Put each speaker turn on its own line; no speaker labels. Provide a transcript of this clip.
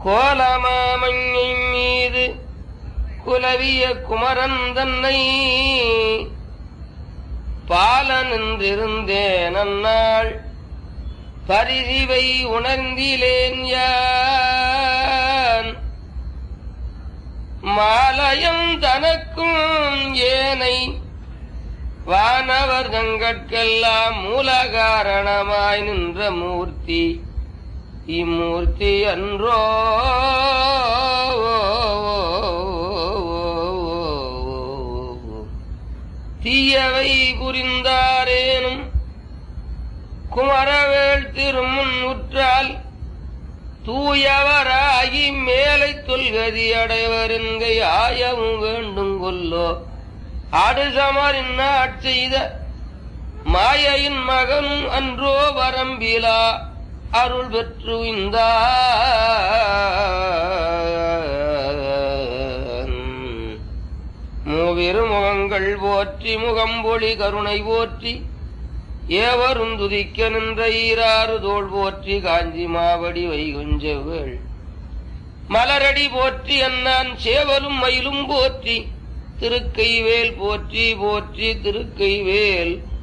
கோலமாமங்கை மீது குலவிய குமரன் தன்னை பாலனின்றிருந்தேன் அந்நாள் பரிசிவை உணர்ந்திலேன் யான் மாலயம் தனக்கும் ஏனை வானவர் தங்கட்கெல்லாம் மூல காரணமாய் நின்ற மூர்த்தி இம்மூர்த்தி அன்றோ தீயவை புரிந்தாரேனும் குமரவேள் திருமுன் உற்றால் தூயவராகி மேலை தொல்கதி அடைவர் என்கை ஆயவும் வேண்டும் கொல்லோ அடுசமரின் செய்த மாயையின் மகனும் அன்றோ வரம்பிலா அருள் பெற்று இந்த மூவிரு முகங்கள் போற்றி முகம்பொழி கருணை போற்றி ஏவரும் துதிக்க நின்ற ஈராறு தோள் போற்றி காஞ்சி மாவடி வைகுஞ்செவள் மலரடி போற்றி அண்ணான் சேவலும் மயிலும் போற்றி திருக்கைவேல் போற்றி போற்றி திருக்கைவேல்